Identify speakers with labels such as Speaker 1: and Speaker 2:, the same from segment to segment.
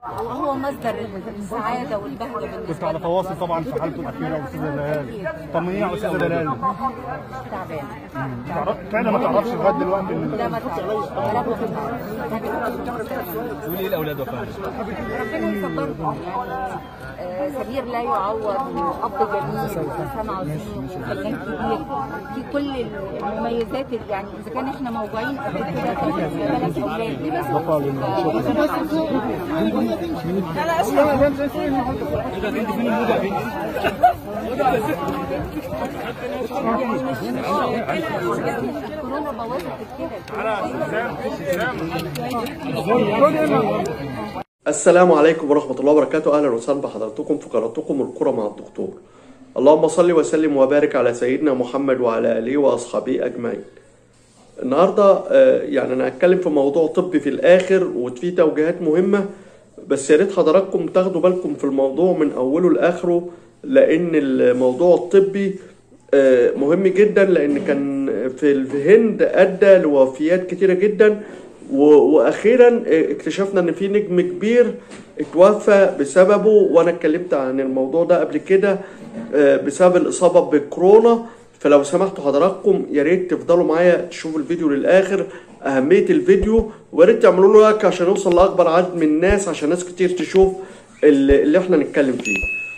Speaker 1: وهو مصدر السعاده والبهجه بالنسبه
Speaker 2: كنت على تواصل طبعا في حالته الاخيره استاذه دلال طمنيني يا استاذه دلال
Speaker 1: تعبان
Speaker 2: تعرف- فعلا ما تعرفش لغايه دلوقتي ان
Speaker 1: لا ما تعرفش
Speaker 3: تقولي ايه لاولاد وفاء؟
Speaker 1: ربنا يصبرهم يعني آه، سمير لا يعوض اب جميل وانسان عظيم وفنان كبير في كل المميزات اللي يعني اذا كان احنا موجوعين قبل كده طب ما بالك اولاد ليه بس
Speaker 3: ايه ده بنتي فين الموجة يا بنتي؟
Speaker 1: كورونا بوظت الكلى
Speaker 4: السلام عليكم ورحمة الله وبركاته أهلا وسهلا بحضراتكم في قناتكم الكرة مع الدكتور اللهم صل وسلم وبارك على سيدنا محمد وعلى آله وأصحابه أجمعين النهاردة آه، يعني أنا هتكلم في موضوع طبي في الآخر وفي توجيهات مهمة بس يا ريت حضراتكم تاخدوا بالكم في الموضوع من أوله لآخره لأن الموضوع الطبي آه، مهم جدا لأن كان في الهند أدى لوفيات كتيرة جدا و- واخيرا اكتشفنا ان في نجم كبير اتوفى بسببه وانا اتكلمت عن الموضوع ده قبل كده آه، بسبب الاصابه بكورونا فلو سمحتوا حضراتكم يا ريت تفضلوا معايا تشوفوا الفيديو للاخر اهميه الفيديو ويا ريت تعملوا له لايك عشان يوصل لاكبر عدد من الناس عشان ناس كتير تشوف اللي اللي احنا نتكلم فيه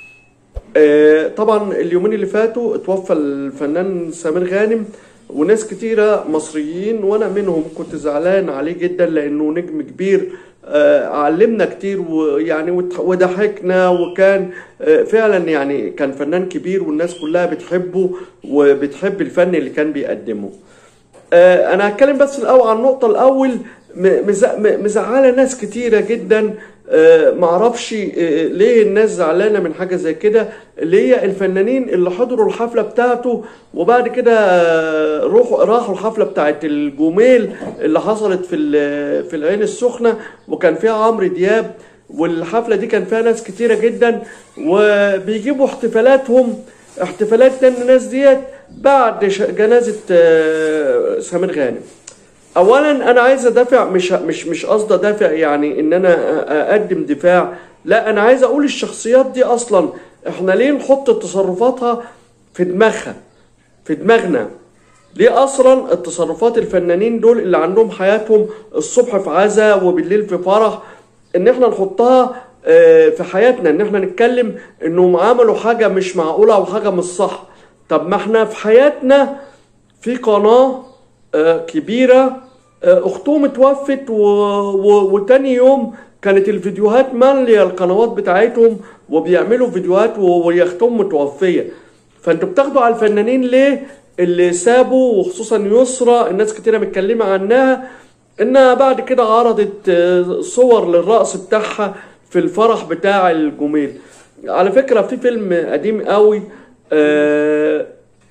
Speaker 4: آه، طبعا اليومين اللي فاتوا اتوفى الفنان سمير غانم وناس كتيرة مصريين وانا منهم كنت زعلان عليه جدا لانه نجم كبير آه، علمنا كتير ويعني وت- وضحكنا وكان آه، فعلا يعني كان فنان كبير والناس كلها بتحبه وبتحب الفن اللي كان بيقدمه آه، انا هتكلم بس الاول عن النقطه الاول م- مز- م- مزعله ناس كتيره جدا آه، معرفش آه، ليه الناس زعلانه من حاجه زي كده اللي هي الفنانين اللي حضروا الحفله بتاعته وبعد كده آه، روحوا راحوا الحفله بتاعت الجوميل اللي حصلت في ال- في العين السخنه وكان فيها عمرو دياب والحفله دي كان فيها ناس كتيره جدا وبيجيبوا احتفالاتهم احتفالات الناس ديت بعد ش- جنازه آه، سمير غانم اولا انا عايز ادافع مش مش مش قصدي ادافع يعني ان انا أ- اقدم دفاع لا انا عايز اقول الشخصيات دي اصلا احنا ليه نحط تصرفاتها في دماغها في دماغنا ليه اصلا التصرفات الفنانين دول اللي عندهم حياتهم الصبح في عزا وبالليل في فرح ان احنا نحطها آه، في حياتنا ان احنا نتكلم انهم عملوا حاجة مش معقولة او حاجة مش صح طب ما احنا في حياتنا في قناة آه، كبيرة آه، اختهم اتوفت و... و... وتاني يوم كانت الفيديوهات مالية القنوات بتاعتهم وبيعملوا فيديوهات و- وهي اختهم متوفية فانتوا بتاخدوا على الفنانين ليه اللي سابوا وخصوصا يسرى الناس كتيرة متكلمة عنها انها بعد كده عرضت آه، صور للرقص بتاعها في الفرح بتاع الجميل على فكرة في فيلم قديم قوي آه،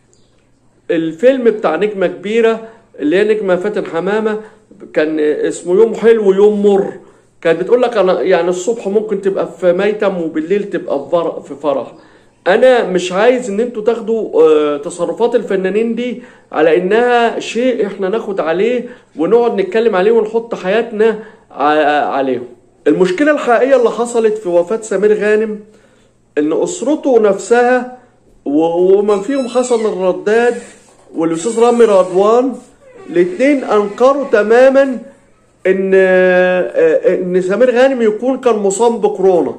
Speaker 4: الفيلم بتاع نجمة كبيرة اللي هي نجمة فاتن حمامة كان اسمه يوم حلو ويوم مر كانت بتقول لك انا يعني الصبح ممكن تبقى في ميتم وبالليل تبقى في فر- في فرح انا مش عايز ان انتوا تاخدوا آه، تصرفات الفنانين دي على انها شيء احنا ناخد عليه ونقعد نتكلم عليه ونحط حياتنا ع- عليهم المشكلة الحقيقية اللي حصلت في وفاة سمير غانم ان اسرته نفسها و- ومن فيهم حسن الرداد والاستاذ رامي رضوان الاثنين انكروا تماما ان آه، ان سمير غانم يكون كان مصاب بكورونا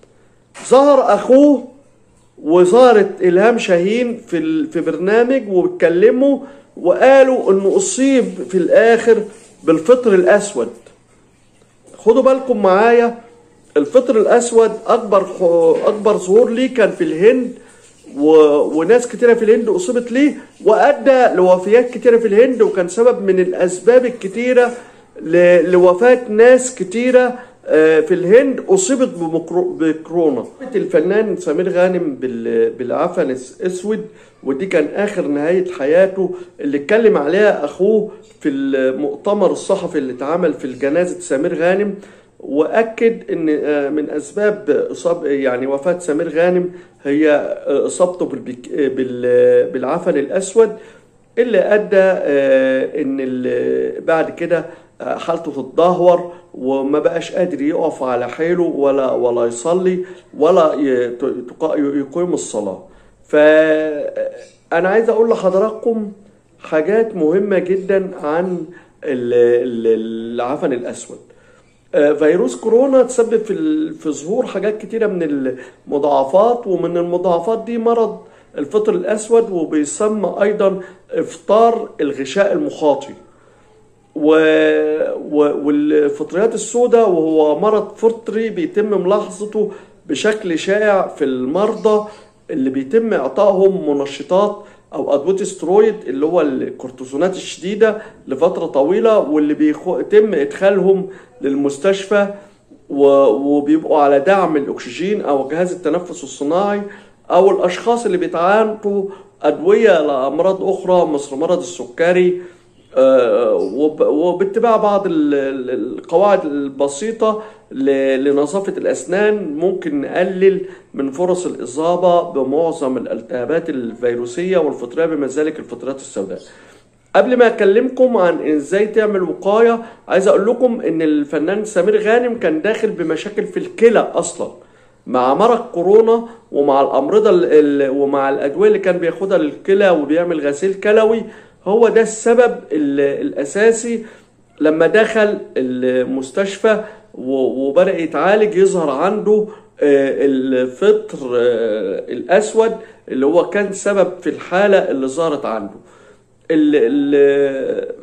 Speaker 4: ظهر اخوه وظهرت الهام شاهين في ال- في برنامج واتكلموا وقالوا انه اصيب في الاخر بالفطر الاسود خدوا بالكم معايا الفطر الاسود اكبر خ- اكبر ظهور ليه كان في الهند و... وناس كتيرة في الهند اصيبت ليه وادى لوفيات كتيرة في الهند وكان سبب من الاسباب الكتيرة ل... لوفاة ناس كتيرة آه، في الهند اصيبت بمكرو... بكورونا الفنان سمير غانم بال... بالعفن الاسود ودي كان اخر نهاية حياته اللي اتكلم عليها اخوه في المؤتمر الصحفي اللي اتعمل في جنازة سمير غانم واكد ان آه، من اسباب اصاب يعني وفاه سمير غانم هي آه، اصابته بالبك- آه، بال- بالعفن الاسود اللي ادى آه، ان ال- بعد كده آه، حالته تتدهور وما بقاش قادر يقف على حيله ولا ولا يصلي ولا ي- ت- تقا- يقيم الصلاة فأنا عايز أقول لحضراتكم حاجات مهمة جدا عن ال- ال- العفن الأسود آه، فيروس كورونا تسبب في ال- في ظهور حاجات كتيرة من المضاعفات ومن المضاعفات دي مرض الفطر الأسود وبيسمى أيضا إفطار الغشاء المخاطي و... و... والفطريات السوداء وهو مرض فطري بيتم ملاحظته بشكل شائع في المرضى اللي بيتم إعطائهم منشطات أو أدوية استرويد اللي هو الكورتيزونات الشديدة لفترة طويلة واللي بيتم إدخالهم للمستشفى و... وبيبقوا على دعم الأكسجين أو جهاز التنفس الصناعي أو الأشخاص اللي بيتعاطوا أدوية لأمراض أخرى مثل مرض السكري آه، وب- وباتباع بعض ال- ال- القواعد البسيطة ل- لنظافة الأسنان ممكن نقلل من فرص الإصابة بمعظم الالتهابات الفيروسية والفطرية بما ذلك الفطريات السوداء قبل ما اكلمكم عن ازاي تعمل وقايه عايز اقول لكم ان الفنان سمير غانم كان داخل بمشاكل في الكلى اصلا مع مرض كورونا ومع الامراض ال- ال- ومع الادويه اللي كان بياخدها للكلى وبيعمل غسيل كلوي هو ده السبب ال- الاساسي لما دخل المستشفى و- وبدأ يتعالج يظهر عنده آه، الفطر آه، الأسود اللي هو كان سبب في الحالة اللي ظهرت عنده ال- ال-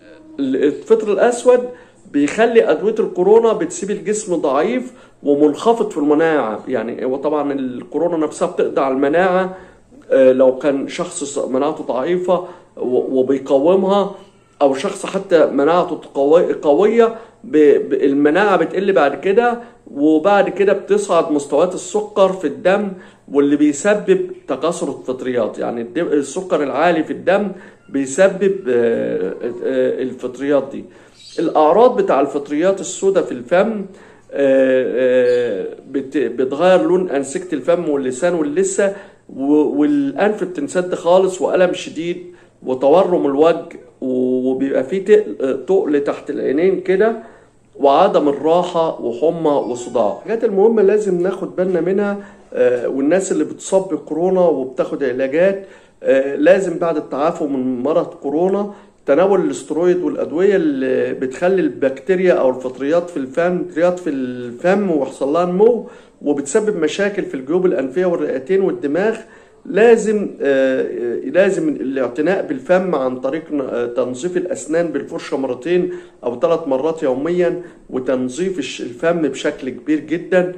Speaker 4: الفطر الأسود بيخلي أدوية الكورونا بتسيب الجسم ضعيف ومنخفض في المناعة يعني هو طبعا الكورونا نفسها بتقضي على المناعة آه، لو كان شخص مناعته ضعيفة و- وبيقاومها او شخص حتى مناعته قوي- قويه ب- ب- المناعه بتقل بعد كده وبعد كده بتصعد مستويات السكر في الدم واللي بيسبب تكاثر الفطريات يعني الدم- السكر العالي في الدم بيسبب آه، آه، الفطريات دي الاعراض بتاع الفطريات السوداء في الفم آه، آه، بت- بتغير لون انسجه الفم واللسان واللثه و- والانف بتنسد خالص والم شديد وتورم الوجه وبيبقى فيه تقل- تقل تحت العينين كده وعدم الراحة وحمى وصداع الحاجات المهمة لازم ناخد بالنا منها آه، والناس اللي بتصاب بكورونا وبتاخد علاجات آه، لازم بعد التعافي من مرض كورونا تناول الاسترويد والادويه اللي بتخلي البكتيريا او الفطريات في الفم الفطريات في الفم ويحصل لها نمو وبتسبب مشاكل في الجيوب الانفيه والرئتين والدماغ لازم آه، آه، لازم الاعتناء بالفم عن طريق آه، تنظيف الاسنان بالفرشه مرتين او ثلاث مرات يوميا وتنظيف الش- الفم بشكل كبير جدا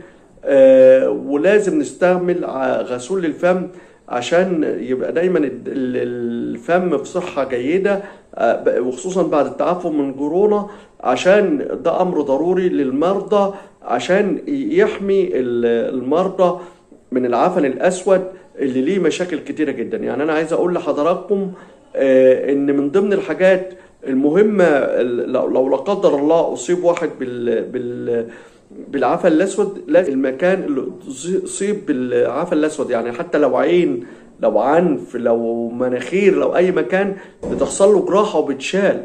Speaker 4: آه، ولازم نستعمل ع- غسول للفم عشان يبقى دايما الد- ال- الفم بصحة جيدة آه، ب- وخصوصا بعد التعافي من كورونا عشان ده أمر ضروري للمرضى عشان يحمي ال- المرضى من العفن الأسود اللي ليه مشاكل كتيرة جدا يعني أنا عايز أقول لحضراتكم آه، إن من ضمن الحاجات المهمة ال- لو لو لا قدر الله أصيب واحد بال بال بالعفن الاسود لازم المكان اللي اصيب بالعفن الاسود يعني حتى لو عين لو عنف لو مناخير لو اي مكان بتحصل له جراحه وبتشال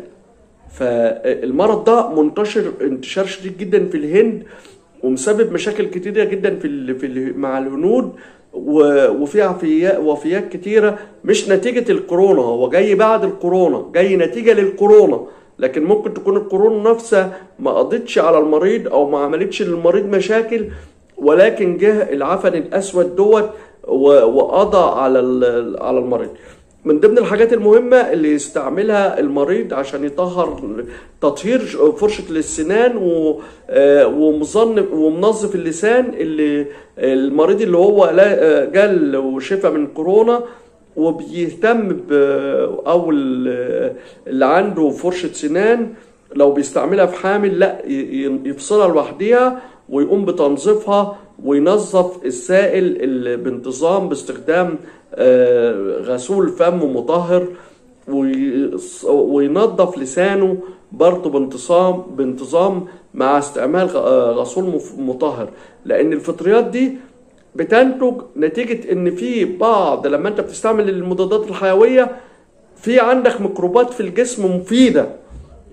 Speaker 4: فالمرض ده منتشر انتشار شديد جدا في الهند ومسبب مشاكل كتيره جدا في ال في ال مع الهنود و- وفي عفيات وفيات كتيره مش نتيجه الكورونا هو جاي بعد الكورونا جاي نتيجه للكورونا لكن ممكن تكون الكورونا نفسها ما قضتش على المريض او ما عملتش للمريض مشاكل ولكن جه العفن الاسود دوت و- وقضى على ال- على المريض من ضمن الحاجات المهمة اللي يستعملها المريض عشان يطهر تطهير فرشة السنان و- آه، ومظن- ومنظف اللسان اللي المريض اللي هو لا- آه، جال وشفى من كورونا وبيهتم ب او ال- اللي عنده فرشة سنان لو بيستعملها في حامل لا ي- ي- يفصلها لوحدها ويقوم بتنظيفها وينظف السائل اللي بانتظام باستخدام آه، غسول فم مطهر ويص- وينظف لسانه برضه بانتصام بانتظام مع استعمال غ- آه، غسول مف- مطهر لان الفطريات دي بتنتج نتيجة ان في بعض لما انت بتستعمل المضادات الحيوية في عندك ميكروبات في الجسم مفيدة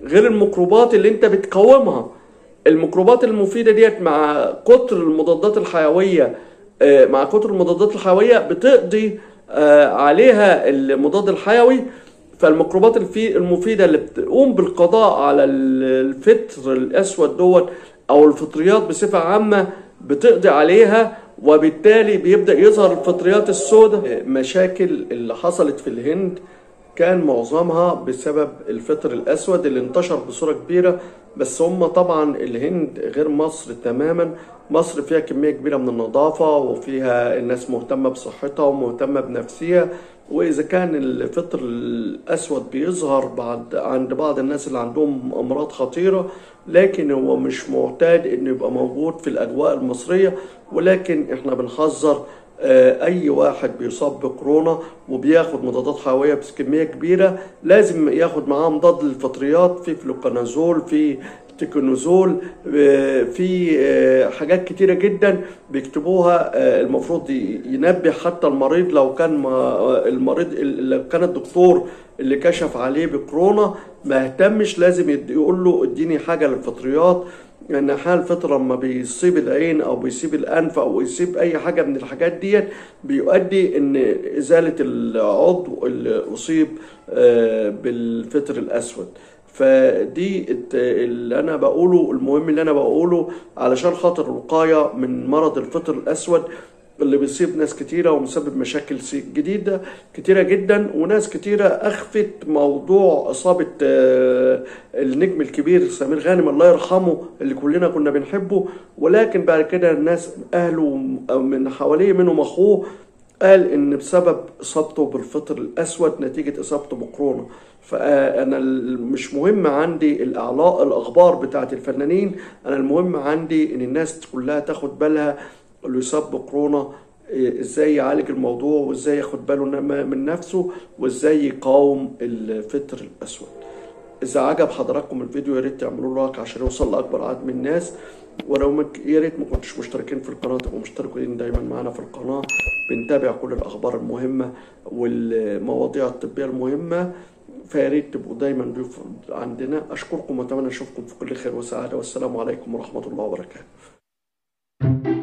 Speaker 4: غير الميكروبات اللي انت بتقاومها الميكروبات المفيده ديت مع كتر المضادات الحيويه آه، مع كتر المضادات الحيويه بتقضي آه، عليها المضاد الحيوي فالميكروبات الفي المفيده اللي بتقوم بالقضاء على ال- الفطر الاسود دوت او الفطريات بصفه عامه بتقضي عليها وبالتالي بيبدا يظهر الفطريات السوداء مشاكل اللي حصلت في الهند كان معظمها بسبب الفطر الاسود اللي انتشر بصوره كبيره بس هم طبعا الهند غير مصر تماما مصر فيها كميه كبيره من النظافه وفيها الناس مهتمه بصحتها ومهتمه بنفسها واذا كان الفطر الاسود بيظهر بعد عند بعض الناس اللي عندهم امراض خطيره لكن هو مش معتاد انه يبقى موجود في الاجواء المصريه ولكن احنا بنحذر آه، اي واحد بيصاب بكورونا وبياخد مضادات حيويه بكميه كبيره لازم ياخد معاه مضاد للفطريات في فلوكانازول في تيكونوزول آه، في آه، حاجات كتيرة جدا بيكتبوها آه، المفروض ي- ينبه حتى المريض لو كان ما المريض لو كان الدكتور اللي كشف عليه بكورونا ما اهتمش لازم يد- يقول له اديني حاجة للفطريات لان حال الفطر لما بيصيب العين او بيصيب الانف او يصيب اي حاجه من الحاجات ديت بيؤدي ان ازاله العضو اللي اصيب آه، بالفطر الاسود فدي الت- اللي انا بقوله المهم اللي انا بقوله علشان خاطر الوقايه من مرض الفطر الاسود اللي بيصيب ناس كتيرة ومسبب مشاكل سي- جديدة كتيرة جدا وناس كتيرة أخفت موضوع إصابة آه، النجم الكبير سمير غانم الله يرحمه اللي كلنا كنا بنحبه ولكن بعد كده الناس أهله أو من حواليه منهم أخوه قال ان بسبب اصابته بالفطر الاسود نتيجه اصابته بكورونا فانا ال- مش مهم عندي الاعلاء الاخبار بتاعت الفنانين انا المهم عندي ان الناس كلها تاخد بالها اللي يصاب بكورونا إيه، ازاي يعالج الموضوع وازاي ياخد باله ن- من نفسه وازاي يقاوم الفطر الاسود اذا عجب حضراتكم الفيديو يا ريت تعملوا لايك عشان يوصل لاكبر عدد من الناس ولو ما ك- يا ريت ما كنتش مشتركين في القناه تبقوا مشتركين دايما معانا في القناه بنتابع كل الاخبار المهمه والمواضيع الطبيه المهمه فيا ريت تبقوا دايما ضيوف عندنا اشكركم واتمنى اشوفكم في كل خير وسعاده والسلام عليكم ورحمه الله وبركاته